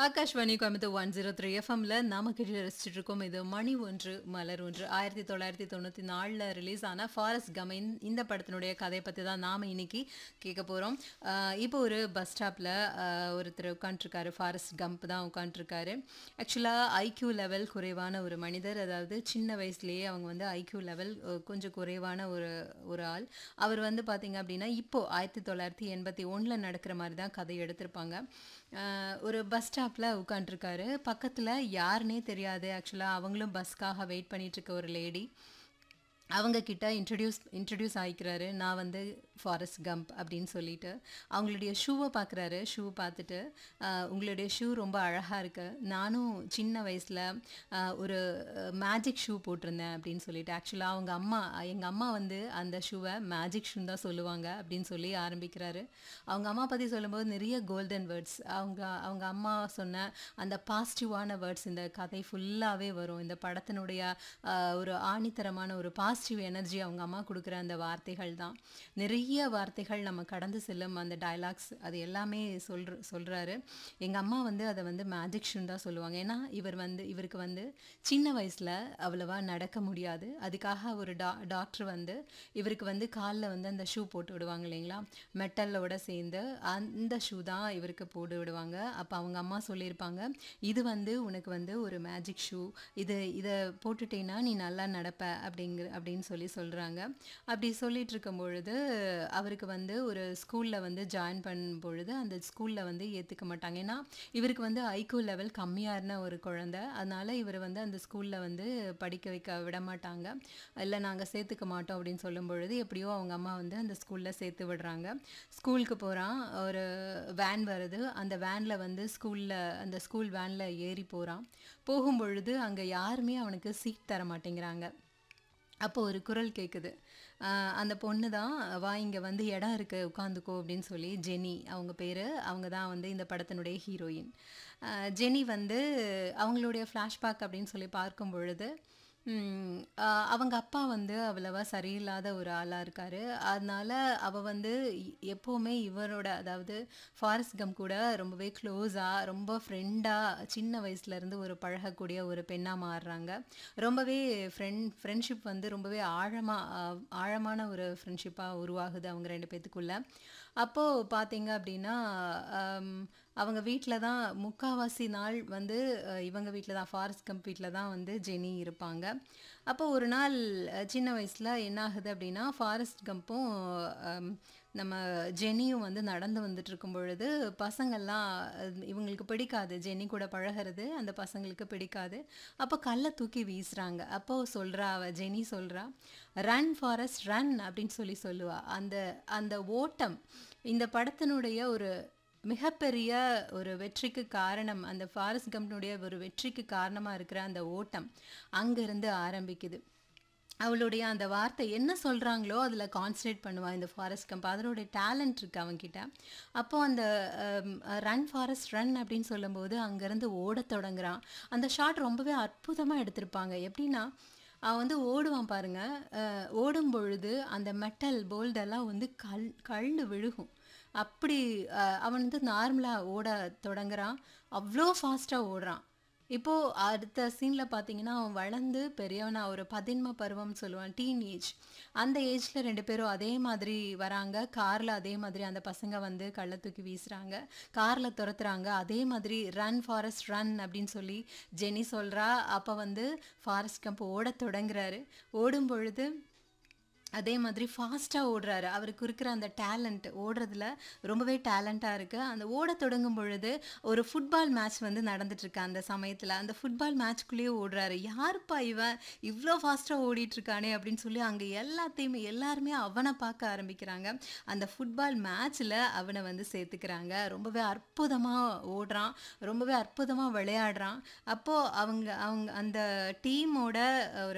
Akashvani Coimbatore one zero three எஃப்எம்ல நாம கேட்டு ரசிச்சுட்டு இருக்கோம் இது மணி ஒன்று மலர் ஒன்று ஆயிரத்தி தொள்ளாயிரத்தி தொண்ணூற்றி நாலில் ரிலீஸ் ஆன ஃபாரஸ்ட் கம் இந்த படத்தினுடைய கதையை பற்றி தான் நாம் இன்னைக்கு கேட்க போகிறோம் இப்போ ஒரு பஸ் ஸ்டாப்பில் ஒருத்தர் உட்காந்துருக்காரு ஃபாரஸ்ட் கம்ப் தான் உட்காந்துருக்காரு ஆக்சுவலாக ஐக்யூ லெவல் குறைவான ஒரு மனிதர் அதாவது சின்ன வயசுலேயே அவங்க வந்து ஐக்யூ லெவல் கொஞ்சம் குறைவான ஒரு ஒரு ஆள் அவர் வந்து பார்த்தீங்க அப்படின்னா இப்போது ஆயிரத்தி தொள்ளாயிரத்தி எண்பத்தி ஒன்றில் நடக்கிற மாதிரி தான் கதை எடுத்திருப்பாங்க ஆஹ் ஒரு பஸ் ஸ்டாப்பில் உட்காண்ட்ருக்காரு பக்கத்தில் யாருன்னே தெரியாது ஆக்சுவலாக அவங்களும் பஸ்க்காக வெயிட் பண்ணிட்டு இருக்க ஒரு லேடி அவங்க கிட்ட இன்ட்ரடியூஸ் இன்ட்ரடியூஸ் ஆகிக்கிறாரு நான் வந்து ஃபாரஸ்ட் கம்ப் அப்படின்னு சொல்லிட்டு அவங்களுடைய ஷூவை பார்க்குறாரு ஷூ பார்த்துட்டு ஆஹ் உங்களுடைய ஷூ ரொம்ப அழகாக இருக்கு நானும் சின்ன வயசில் ஒரு மேஜிக் ஷூ போட்டிருந்தேன் அப்படின்னு சொல்லிட்டு ஆக்சுவலாக அவங்க அம்மா எங்கள் அம்மா வந்து அந்த ஷூவை மேஜிக் ஷூன்னு தான் சொல்லுவாங்க அப்படின்னு சொல்லி ஆரம்பிக்கிறாரு அவங்க அம்மா பற்றி சொல்லும்போது நிறைய கோல்டன் வேர்ட்ஸ் அவங்க அவங்க அம்மா சொன்ன அந்த பாசிட்டிவான வேர்ட்ஸ் இந்த கதை ஃபுல்லாகவே வரும் இந்த படத்தினுடைய ஆஹ், ஒரு ஆணித்தரமான ஒரு பாசிட்டிவ் எனர்ஜி அவங்க அம்மா கொடுக்குற அந்த வார்த்தைகள் தான் நிறைய வார்த்தைகள் நம்ம கடந்து செல்லும் அந்த டயலாக்ஸ் அது எல்லாமே சொல்ற சொல்கிறாரு எங்கள் அம்மா வந்து அதை வந்து மேஜிக் ஷூன்னு தான் சொல்லுவாங்க ஏன்னா இவர் வந்து இவருக்கு வந்து சின்ன வயசில் அவ்வளவா நடக்க முடியாது அதுக்காக ஒரு டா டாக்டர் வந்து இவருக்கு வந்து காலில் வந்து அந்த ஷூ போட்டு விடுவாங்க இல்லைங்களா மெட்டலோட சேர்ந்து அந்த ஷூ தான் இவருக்கு போட்டு விடுவாங்க அப்போ அவங்க அம்மா சொல்லியிருப்பாங்க இது வந்து உனக்கு வந்து ஒரு மேஜிக் ஷூ இது இதை போட்டுட்டேன்னா நீ நல்லா நடப்ப அப்படிங்கிற அப்படின்னு சொல்லி சொல்கிறாங்க அப்படி சொல்லிட்டு இருக்கும் பொழுது அவருக்கு வந்து ஒரு ஸ்கூலில் வந்து ஜாயின் பண்ணும் பொழுது அந்த ஸ்கூலில் வந்து ஏற்றுக்க மாட்டாங்க ஏன்னா இவருக்கு வந்து ஐக்யூ லெவல் கம்மியாக இருந்த ஒரு குழந்தை அதனால இவர் வந்து அந்த ஸ்கூலில் வந்து படிக்க வைக்க விட மாட்டாங்க இல்லை நாங்கள் சேர்த்துக்க மாட்டோம் அப்படின்னு சொல்லும் பொழுது எப்படியோ அவங்க அம்மா வந்து அந்த ஸ்கூலில் சேர்த்து விடுறாங்க ஸ்கூலுக்கு போகிறான் ஒரு வேன் வருது அந்த வேனில் வந்து ஸ்கூலில் அந்த ஸ்கூல் வேனில் ஏறி போகிறான் போகும் பொழுது அங்கே யாருமே அவனுக்கு சீட் தர மாட்டேங்கிறாங்க அப்போ ஒரு குரல் கேட்குது ஆஹ் அந்த பொண்ணு தான் வா இங்கே வந்து இடம் இருக்கு உட்காந்துக்கோ அப்படின்னு சொல்லி ஜெனி அவங்க பேர் அவங்க தான் வந்து இந்த படத்தினுடைய ஹீரோயின் ஆஹ் ஜெனி வந்து அவங்களுடைய ஃப்ளாஷ்பேக் அப்படின்னு சொல்லி பார்க்கும் பொழுது ம், ஆஹ் அவங்க அப்பா வந்து அவ்வளவா சரியில்லாத ஒரு ஆளாக இருக்காரு அதனால அவ வந்து இ- எப்போவுமே இவரோட அதாவது ஃபாரஸ்ட் கம் கூட ரொம்பவே க்ளோஸாக ரொம்ப ஃப்ரெண்டாக சின்ன வயசுலேருந்து ஒரு பழகக்கூடிய ஒரு பெண்ணாக மாறுறாங்க ரொம்பவே ஃப்ரெண்ட் ஃப்ரெண்ட்ஷிப் வந்து ரொம்பவே ஆழமாக ஆழமான ஒரு ஃப்ரெண்ட்ஷிப்பாக உருவாகுது அவங்க ரெண்டு பேத்துக்குள்ள அப்போது பார்த்தீங்க அப்படின்னா ஆம், அவங்க வீட்டில் தான் முக்காவாசி நாள் வந்து அஹ், இவங்க வீட்டில் தான் ஃபாரஸ்ட் கம்ப் வீட்டில் தான் வந்து ஜெனி இருப்பாங்க அப்போ ஒரு நாள் அஹ், சின்ன வயசில் என்ன ஆகுது அப்படின்னா ஃபாரஸ்ட் கம்பும் ஆம், நம்ம ஜெனியும் வந்து நடந்து வந்துட்டு இருக்கும் பொழுது பசங்கள்லாம் அஹ், இவங்களுக்கு பிடிக்காது ஜெனி கூட பழகிறது அந்த பசங்களுக்கு பிடிக்காது அப்போ கல்லை தூக்கி வீசுறாங்க அப்போ சொல்றா அவ ஜெனி சொல்றா ரன் ஃபாரஸ்ட் ரன் அப்படின்னு சொல்லி சொல்லுவா அந்த அந்த ஓட்டம் இந்த படத்தினுடைய ஒரு மிகப்பெரிய ஒரு வெற்றிக்கு காரணம் அந்த ஃபாரஸ்ட் கம்பெனியுடைய ஒரு வெற்றிக்கு காரணமாக இருக்கிற அந்த ஓட்டம் அங்கேருந்து ஆரம்பிக்குது அவளுடைய அந்த வார்த்தை என்ன சொல்கிறாங்களோ அதில் கான்சன்ட்ரேட் பண்ணுவா இந்த ஃபாரஸ்ட் கம்ப் அதனுடைய டேலண்ட் இருக்கு அவன்கிட்ட அப்போ அந்த ரன் ஃபாரஸ்ட் ரன் அப்படின்னு சொல்லும்போது அங்கேருந்து ஓடத் தொடங்குறான் அந்த ஷாட் ரொம்பவே அற்புதமாக எடுத்திருப்பாங்க எப்படின்னா அவன் வந்து ஓடுவான் பாருங்க அஹ், ஓடும் பொழுது அந்த மெட்டல் போல்டெல்லாம் வந்து கல் கல்னு விழுகும் அப்படி அஹ், அவன் வந்து நார்மலாக ஓட தொடங்குறான் அவ்வளோ ஃபாஸ்ட்டாக ஓடுறான் இப்போது அடுத்த சீனில் பார்த்தீங்கன்னா அவன் வளர்ந்து பெரியவனா ஒரு பதின்ம பருவம் சொல்லுவான் டீன் ஏஜ் அந்த ஏஜில் ரெண்டு பேரும் அதே மாதிரி வராங்க காரில் அதே மாதிரி அந்த பசங்க வந்து கள்ள தூக்கி வீசுகிறாங்க காரில் துரத்துறாங்க அதே மாதிரி ரன் ஃபாரஸ்ட் ரன் அப்படின்னு சொல்லி ஜெனி சொல்கிறா அப்போ வந்து ஃபாரஸ்ட் கம்ப் ஓடத் தொடங்குறாரு ஓடும் பொழுது அதே மாதிரி ஃபாஸ்ட்டாக ஓடுறாரு அவருக்கு இருக்கிற அந்த டேலண்ட் ஓடுறதுல ரொம்பவே டேலண்ட்டாக இருக்குது அந்த ஓடத் தொடங்கும் பொழுது ஒரு ஃபுட்பால் மேட்ச் வந்து நடந்துட்டு இருக்கு அந்த சமயத்தில் அந்த ஃபுட்பால் மேட்ச்குள்ளேயே ஓடுறாரு யாருப்பா இவன் இவ்வளோ ஃபாஸ்ட்டாக ஓடிட்டு இருக்கானே அப்படின்னு சொல்லி அங்கே எல்லாத்தையுமே எல்லாருமே அவனை பார்க்க ஆரம்பிக்கிறாங்க அந்த ஃபுட்பால் மேட்ச்சில் அவனை வந்து சேர்த்துக்கிறாங்க ரொம்பவே அற்புதமாக ஓடுறான் ரொம்பவே அற்புதமாக விளையாடுறான் அப்போது அவங்க அவங்க அந்த டீமோட ஒரு